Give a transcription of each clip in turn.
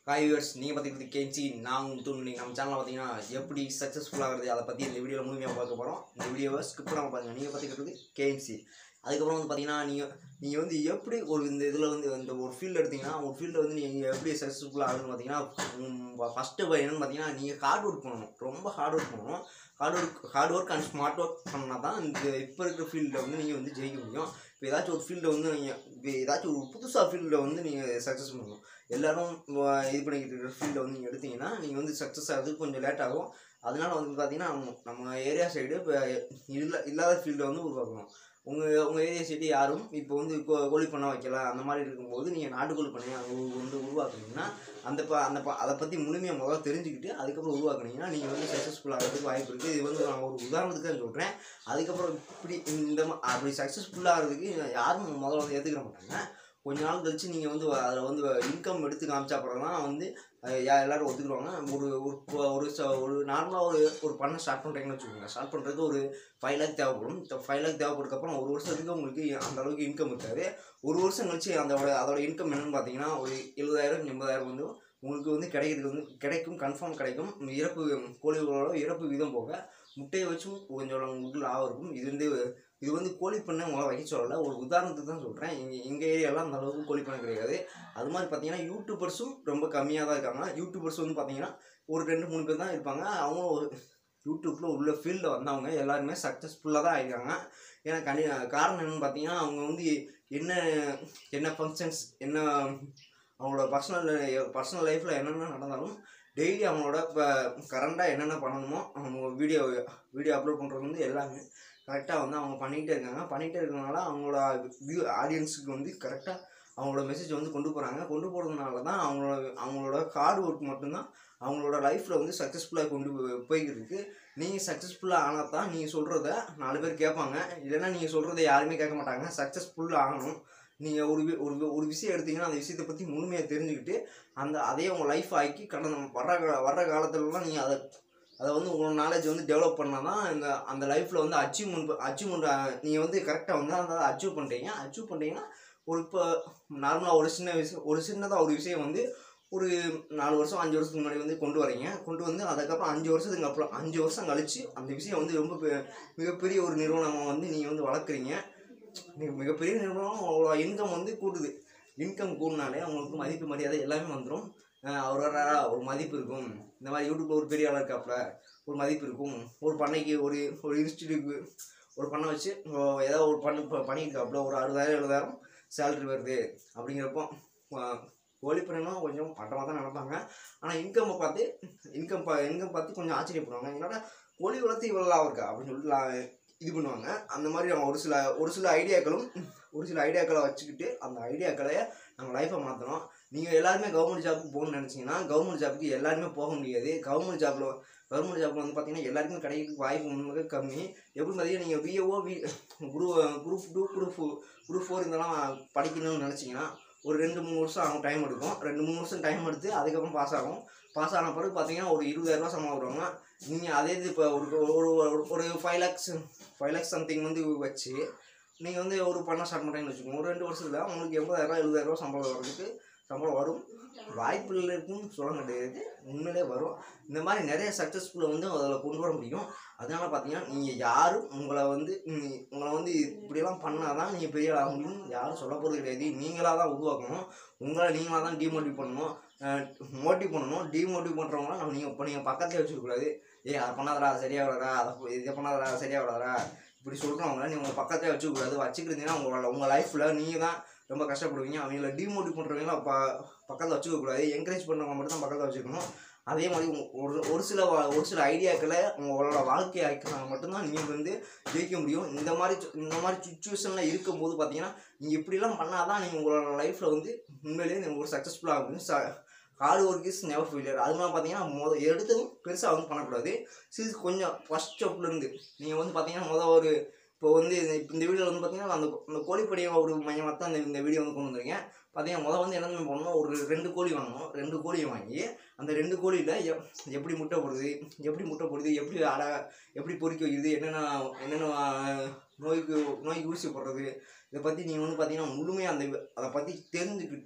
hi viewers நீங்கள் பார்த்துக்கிறது கேச்சி நான் முத்து நீங்கள் நம்ம சேனலில் பார்த்தீங்கன்னா எப்படி சக்ஸஸ்ஃபுல் ஆகிறது அதை பற்றி இந்த வீடியோவில் முழுமையாக பார்க்க போகிறோம் இந்த வீடியோவை ஸ்கிப் பண்ணாமல் பாருங்கள் நீங்கள் பார்த்துக்கிறது கேஎம்சி அதுக்கப்புறம் வந்து பார்த்தீங்கன்னா நீங்கள் நீங்கள் வந்து எப்படி ஒரு இந்த இதில் வந்து இந்த ஒரு ஃபீல்டு எடுத்தீங்கன்னா ஒரு ஃபீல்டில் வந்து நீங்கள் எப்படி சக்ஸஸ்ஃபுல் ஆகுதுன்னு பார்த்தீங்கன்னா ஃபஸ்ட்டு என்னன்னு பார்த்தீங்கன்னா நீங்கள் ஹார்ட் ஒர்க் பண்ணணும் ரொம்ப ஹார்ட் ஒர்க் பண்ணணும் hard work hard work and smart work பண்ணால் தான் இந்த இப்போ இருக்கிற ஃபீல்டில் வந்து நீங்கள் வந்து ஜெயிக்க முடியும் இப்போ ஏதாச்சும் ஒரு ஃபீல்டை வந்து நீங்கள் இப்போ ஏதாச்சும் ஒரு புதுசாக ஃபீல்டில் வந்து நீங்கள் சக்ஸஸ் பண்ணணும் எல்லாரும் வ- இது பண்ணிக்கிட்டு இருக்கிற ஃபீல்டை வந்து நீங்கள் எடுத்தீங்கன்னா நீங்கள் வந்து சக்ஸஸ் ஆகிறதுக்கு கொஞ்சம் லேட் ஆகும் அதனால வந்து பார்த்தீங்கன்னா நம்ம- நம்ம ஏரியா சைடு இப்போ இல்ல இல்லாத ஃபீல்டை வந்து உருவாக்கணும் உங்கள் உங்கள் ஏரியா சைடு யாரும் இப்போ வந்து கோ கோழி பண்ண வைக்கல அந்த மாதிரி இருக்கும்போது நீங்கள் நாட்டுக்கோழி பண்ணையை அங்கே வந்து உருவாக்குனீங்கன்னா அந்த ப அந்த ப அதை பற்றி முழுமையாக முதல்ல தெரிஞ்சுக்கிட்டு அதுக்கப்புறம் உருவாக்குனீங்கன்னா நீங்கள் வந்து சக்ஸஸ்ஃபுல் ஆகிறதுக்கு வாய்ப்பு இருக்குது இது வந்து நான் ஒரு உதாரணத்துக்கு தான் சொல்கிறேன் அதுக்கப்புறம் இப்படி இந்த மா- அப்படி சக்ஸஸ்ஃபுல் ஆகிறதுக்கு யாரும் முதல்ல வந்து ஏற்றுக்கிற மாட்டாங்க கொஞ்ச நாள் கழிச்சு நீங்கள் வந்து அதில் வந்து இன்கம் எடுத்து காமிச்சா அப்புறம் தான் வந்து அஹ், யா- எல்லாரும் ஒத்துக்குருவாங்க ஒரு ஒரு ப- ஒரு ச- ஒரு நார்மலாக ஒரு ஒரு பண்ண ஸ்டார்ட் பண்ணுறீங்கன்னு வச்சுக்கோங்க ஸ்டார்ட் பண்ணுறதுக்கு ஒரு ஃபைவ் லேக் தேவைப்படும் இந்த ஃபைவ் லேக் தேவைப்படுறதுக்கப்புறம் ஒரு வருஷத்துக்கு உங்களுக்கு அந்த அளவுக்கு இன்கம் இருக்காது ஒரு வருஷம் கழிச்சு அதோட அதோட இன்கம் என்னன்னு பார்த்தீங்கன்னா ஒரு எழுபதாயிரம் எண்பதாயிரம் வந்து உங்களுக்கு வந்து கிடைக்கிறது வந்து கிடைக்கும் கன்ஃபார்ம் கிடைக்கும் இறப்பு கோழிகளோட இறப்பு வீதம் போக முட்டையை வச்சும் கொஞ்சம் உங்களுக்கு லாபம் இருக்கும் இது வந்து இது வந்து கோழி பண்ணை முதல்ல வைக்க சொல்லலை ஒரு உதாரணத்துக்கு தான் சொல்கிறேன் இங்கே எங்கள் ஏரியாலாம் அந்த அளவுக்கு கோழி பண்ணை கிடையாது அது மாதிரி பார்த்தீங்கன்னா யூடியூபர்ஸும் ரொம்ப கம்மியாக தான் இருக்காங்க யூடியூபர்ஸ் வந்து பார்த்தீங்கன்னா ஒரு ரெண்டு மூணு பேர் தான் இருப்பாங்க அவங்களும் ஒரு யூடியூப்பில் உள்ள ஃபீல்டில் வந்தவங்க எல்லாருமே சக்ஸஸ்ஃபுல்லாக தான் ஆகிருக்காங்க ஏன்னா கண்டி காரணம் என்னன்னு பார்த்தீங்கன்னா அவங்க வந்து என்ன என்ன ஃபங்க்ஷன்ஸ் என்ன அவங்களோட பர்சனல் பர்சனல் லைஃப்பில் என்னென்ன நடந்தாலும் டெய்லி அவங்களோட இப்போ கரண்டாக என்னென்ன பண்ணணுமோ அவங்க வீடியோ வீடியோ அப்லோட் பண்ணுறது வந்து எல்லாமே கரெக்டாக வந்து அவங்க பண்ணிக்கிட்டே இருக்காங்க பண்ணிகிட்டே இருக்கறனால அவங்களோட வியூ ஆடியன்ஸுக்கு வந்து கரெக்டாக அவங்களோட மெசேஜ் வந்து கொண்டு போகிறாங்க கொண்டு போகிறதுனால தான் அவங்களோட அவங்களோட ஹார்ட் ஒர்க் மட்டும்தான் அவங்களோட லைஃப்பில் வந்து சக்ஸஸ்ஃபுல்லாக கொண்டு போய்- போய்கிட்டு இருக்கு நீங்கள் சக்ஸஸ்ஃபுல்லாக ஆனால் தான் நீங்கள் சொல்கிறத நாலு பேர் கேட்பாங்க இல்லைன்னா நீங்கள் சொல்கிறத யாருமே கேட்க மாட்டாங்க சக்ஸஸ்ஃபுல்லாக ஆகணும் நீங்கள் ஒரு வி- ஒரு வி- ஒரு விஷயம் எடுத்தீங்கன்னா அந்த விஷயத்தை பற்றி முழுமையாக தெரிஞ்சுக்கிட்டு அந்த அதே உங்கள் லைஃப் ஆக்கி கடந்த வர்ற கா- வர்ற காலத்துலலாம் நீங்கள் அதை அதை வந்து உங்களோட நாலேஜ் வந்து டெவலப் பண்ணால் தான் இந்த அந்த லைஃப்பில் வந்து அச்சீவ்மெண்ட் அச்சீவ்மெண்ட் நீங்கள் வந்து கரெக்டாக வந்து அந்த அச்சீவ் பண்ணுறீங்க அச்சீவ் பண்ணிட்டீங்கன்னா ஒரு இப்போ நார்மலாக ஒரு சின்ன விஷயம் ஒரு சின்னதாக ஒரு விஷயம் வந்து ஒரு நாலு வருஷம் அஞ்சு வருஷத்துக்கு முன்னாடி வந்து கொண்டு வரீங்க கொண்டு வந்து அதுக்கப்புறம் அஞ்சு வருஷத்துக்கு அப்புறம் அஞ்சு வருஷம் கழிச்சு அந்த விஷயம் வந்து ரொம்ப பெ- மிகப்பெரிய ஒரு நிறுவனமாக வந்து நீங்கள் வந்து வளர்க்குறீங்க மிக- மிகப்பெரிய நிறுவனம் அவ்வளோ இன்கம் வந்து கூடுது இன்கம் கூடுனாலே அவங்களுக்கு மதிப்பு மரியாதை எல்லாமே வந்துடும் அவர் வர்றாரா ஒரு மதிப்பு இருக்கும் இந்த மாதிரி யூடியூப்ல ஒரு பெரிய ஆளாக இருக்காப்புல ஒரு மதிப்பு இருக்கும் ஒரு பண்ணைக்கு ஒரு ஒரு இன்ஸ்டியூட்டுக்கு ஒரு பண்ணை வச்சு ஓ, ஏதாவது ஒரு பண்ணு இப்போ பண்ணியிருக்காப்புல ஒரு அறுபதாயிரம் எழுபதாயிரம் சேலரி வருது அப்படிங்கிறப்போ ஆ, கோழி பண்ணணும் கொஞ்சம் மட்டமாக தான் நடப்பாங்க ஆனால் இன்கம்மை பார்த்து இன்கம் பா இன்கம் பார்த்து கொஞ்சம் ஆச்சரியப்படுவாங்க என்னடா கோழி வளர்த்து இவ்வளோ லாபம் இருக்கா அப்படின்னு சொல்லிட்டு லா- இது பண்ணுவாங்க அந்த மாதிரி அவங்க ஒரு சில ஒரு சில ஐடியாக்களும் ஒரு சில ஐடியாக்களை வச்சுக்கிட்டு அந்த ஐடியாக்களை நம்ம லைஃப்பை மாற்றணும் நீங்கள் எல்லாருமே கவர்மெண்ட் ஜாப்புக்கு போகணும்னு நினச்சிங்கன்னா கவர்மெண்ட் ஜாப்புக்கு எல்லாருமே போக முடியாது கவர்மெண்ட் ஜாப்பில் கவர்மெண்ட் ஜாப்பில் வந்து பார்த்தீங்கன்னா எல்லாருக்கும் கிடைக்கிறதுக்கு வாய்ப்பு மிக கம்மி எப்படி பார்த்தீங்கன்னா நீங்கள் VAO V group group two group group four இதெல்லாம் படிக்கணும்னு நினச்சிங்கன்னா ஒரு ரெண்டு மூணு வருஷம் ஆகும் டைம் எடுக்கும் ரெண்டு மூணு வருஷம் டைம் எடுத்து அதுக்கப்புறம் பாஸ் ஆகும் பாஸ் ஆன பிறகு பார்த்தீங்கன்னா ஒரு இருபதாயிரரூவா சம்பளம் வருவாங்க நீங்கள் அதே இது இப்போ ஒரு ஒரு ஒரு- ஒரு five lakhs five lakhs something வந்து வச்சு நீங்கள் வந்து ஒரு பண்ண ஸ்டார்ட் பண்ணுறீங்கன்னு வச்சுக்கோங்க ஒரு ரெண்டு வருஷத்தில் உங்களுக்கு எண்பதாயிரரூவா எழுபதாயிரரூவா சம்பளம் வர்றதுக்கு சம்பளம் வரும் வாய்ப்புகள் இருக்குன்னு சொல்ல கிடையாது உண்மையிலே வரும் இந்த மாதிரி நிறைய சக்ஸஸ்ஃபுல்லை வந்து அதில் கொண்டு வர முடியும் அதனால பார்த்தீங்கன்னா நீங்கள் யாரும் உங்களை வந்து ம், உங்களை வந்து இப்படியெல்லாம் பண்ணால் தான் நீங்கள் பெரிய ஆக முடியும் யாரும் சொல்ல போகிறது கிடையாது நீங்களாக தான் உருவாக்கணும் உங்களை நீங்களாக தான் டிமோட்டிவ் பண்ணணும் மோட்டிவ் பண்ணணும் டிமோட்டிவ் பண்ணுறவங்களாம் நம்ம நீங்கள் இப்போ நீங்கள் பக்கத்துலேயே வச்சுக்கக்கூடாது ஏய் அதை பண்ணாதடா சரியாக வராதா அதை ப- இதை பண்ணாதடா சரியாக வராதா இப்படி சொல்கிறவங்கள நீங்கள் உங்கள் பக்கத்துலேயே வச்சுக்கக்கூடாது வச்சுக்கிருந்தீங்கன்னா உங்களோட உங்கள் லைஃப்பில் நீங்கள் தான் ரொம்ப கஷ்டப்படுவீங்க அவங்கள டிமோட்டிவ் பண்ணுறவங்களாம் ப பக்கத்தில் வச்சுக்கக்கூடாது என்கரேஜ் பண்ணுறவங்க மட்டும் தான் பக்கத்தில் வச்சுக்கணும் அதே மாதிரி உங்க- ஒரு ஒரு சில வா- ஒரு சில ஐடியாக்களை உங்களோட வாழ்க்கையை ஆக்கினாங்க மட்டும்தான் நீங்கள் வந்து ஜெயிக்க முடியும் இந்த மாதிரி சு- இந்த மாதிரி சுச்சுவேஷனில் இருக்கும்போது பார்த்தீங்கன்னா நீங்கள் இப்படிலாம் பண்ணாதான் நீங்கள் உங்களோட லைஃப்பில் வந்து உண்மையிலேயே நீங்கள் ஒரு சக்ஸஸ்ஃபுல்லாக முடியும் ச hard work is never failure அது மாதிரி பார்த்தீங்கன்னா முத எடுத்ததும் பெருசாக வந்து பண்ணக்கூடாது சிறு கொஞ்சம் ஃபஸ்ட் ஸ்டெப்லேருந்து நீங்கள் வந்து பார்த்தீங்கன்னா முதல் ஒரு இப்போ வந்து இந்த- இப்ப இந்த வீடியோவில் வந்து பார்த்தீங்கன்னா அந்த அந்த கோழிப்படியை ஒரு மையமாக தான் இந்த இந்த வீடியோ வந்து கொண்டு வந்திருக்கேன் பார்த்தீங்கன்னா முதல் வந்து என்ன பண்ணணும் ஒரு ரெண்டு கோழி வாங்கணும் ரெண்டு கோழியை வாங்கி அந்த ரெண்டு கோழியில் எப்படி முட்டை போடுது எப்படி முட்டை போடுது எப்படி அட எப்படி பொறிக்க வைக்குது என்னென்ன என்னென்ன ஆஹ், நோய்க்கு நோய்க்கு ஊசி போடுறது இதை பற்றி நீங்கள் வந்து பார்த்தீங்கன்னா முழுமையாக அந்த அதை பற்றி தெரிஞ்சுக்கிட்டு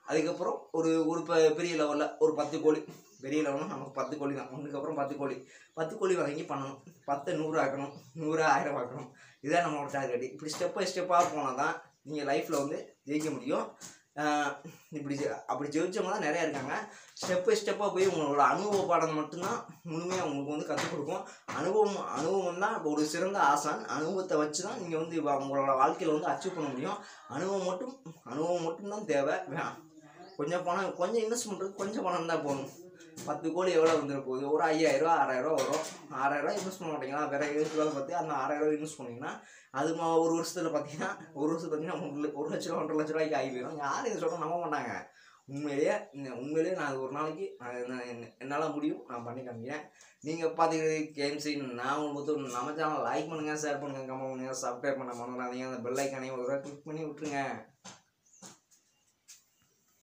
அதுக்கப்புறம் ஒரு ஒரு ப பெரிய லெவலில் ஒரு பத்து கோழி பெரிய லெவலில் நமக்கு பத்து கோழி தான் ஒன்றுக்கு அப்புறம் பத்து கோழி பத்து கோழி வாங்கி பண்ணணும் பத்தை நூறு ஆக்கணும் நூறு ஆயிரம் ஆக்கணும் இதுதான் நம்மளோட டார்கெட் இப்படி ஸ்டெப் பை ஸ்டெப்பாக போனால் தான் நீங்கள் லைஃப்பில் வந்து ஜெயிக்க முடியும் ஆஹ் இப்படி ஜெ- அப்படி ஜெயிச்சவங்க தான் நிறையா இருக்காங்க ஸ்டெப் பை ஸ்டெப்பாக போய் உங்களோட அனுபவ பாடம் மட்டும்தான் முழுமையாக உங்களுக்கு வந்து கற்றுக் கொடுக்கும் அனுபவம் அனுபவம் தான் ஒரு சிறந்த ஆசான் அனுபவத்தை வச்சு தான் நீங்கள் வந்து வ- உங்களோட வாழ்க்கையில் வந்து அச்சீவ் பண்ண முடியும் அனுபவம் மட்டும் அனுபவம் மட்டும்தான் தேவை வே- கொஞ்சம் பணம் கொஞ்சம் இன்வெஸ்ட் பண்ணுறது கொஞ்சம் பணம் தான் போகணும் பத்து கோடி எவ்வளோ வந்துட போகுது ஒரு ஐயாயிரரூவா ஆறாயிரரூவா வரும் ஆறாயிரரூவா இன்வெஸ்ட் பண்ண மாட்டீங்களா வேற எதுக்கு வேலை பார்த்து அந்த ஆறாயிரரூவா இன்வெஸ்ட் பண்ணிங்கன்னா அது மா- ஒரு வருஷத்தில் பார்த்தீங்கன்னா ஒரு வருஷத்துல பார்த்தீங்கன்னா ஒரு லட்ச- ஒரு லட்ச ரூபா ஒன்றரை லட்ச ரூபாய்க்கு ஆகி போயிடும் யாரும் இதை சொல்ல நம்ப மாட்டாங்க உண்மையிலேயே இந்த- உண்மையிலேயே நான் அது ஒரு நாளைக்கு என்னால் முடியும் நான் பண்ணி காமிக்கிறேன் நீங்கள் பார்த்துக்கிறது கேம்ஸி நான் உங்களுக்கு பொறுத்த நம்ம சேனல் லைக் பண்ணுங்கள் ஷேர் பண்ணுங்கள் கமெண்ட் பண்ணுங்கள் சப்ஸ்கிரைப் பண்ண மறந்துடாதீங்க அந்த பெல் ஐக்கானையும் ஒரு கிளிக் பண்ணி விட்ருங்க